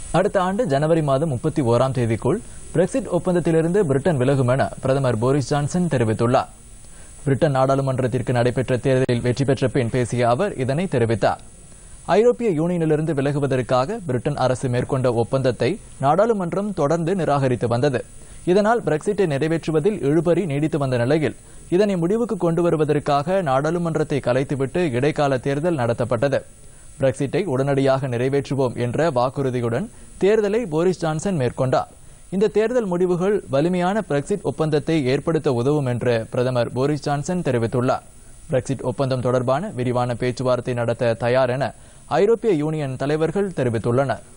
அடுத்த ஆண்டு ஜனவரி மாதம் முப்பத்தி ஓராம் தேதிக்குள் பிரெக்சிட் ஒப்பந்தத்திலிருந்து பிரிட்டன் விலகும் என பிரதமர் போரிஸ் ஜான்சன் தெரிவித்துள்ளார் பிரிட்டன் நாடாளுமன்றத்திற்கு நடைபெற்ற தேர்தலில் வெற்றி பெற்ற பின் பேசிய அவர் இதனை தெரிவித்தார் ஐரோப்பிய யூனியனிலிருந்து விலகுவதற்காக பிரிட்டன் அரசு மேற்கொண்ட ஒப்பந்தத்தை நாடாளுமன்றம் தொடர்ந்து நிராகரித்து வந்தது இதனால் பிரெக்சிட்டை நிறைவேற்றுவதில் இழுபறி நீடித்து வந்த நிலையில் இதனை முடிவுக்கு கொண்டு வருவதற்காக நாடாளுமன்றத்தை கலைத்துவிட்டு இடைக்கால தேர்தல் நடத்தப்பட்டது பிரெக்சிட்டை உடனடியாக நிறைவேற்றுவோம் என்ற வாக்குறுதியுடன் தேர்தலை போரிஸ் ஜான்சன் மேற்கொண்டார் இந்த தேர்தல் முடிவுகள் வலிமையான பிரெக்சிட் ஒப்பந்தத்தை ஏற்படுத்த உதவும் என்று பிரதமர் போரிஸ் ஜான்சன் தெரிவித்துள்ளார் பிரெக்சிட் ஒப்பந்தம் தொடர்பான விரிவான பேச்சுவார்த்தை நடத்த தயார் என ஐரோப்பிய யூனியன் தலைவர்கள் தெரிவித்துள்ளனர்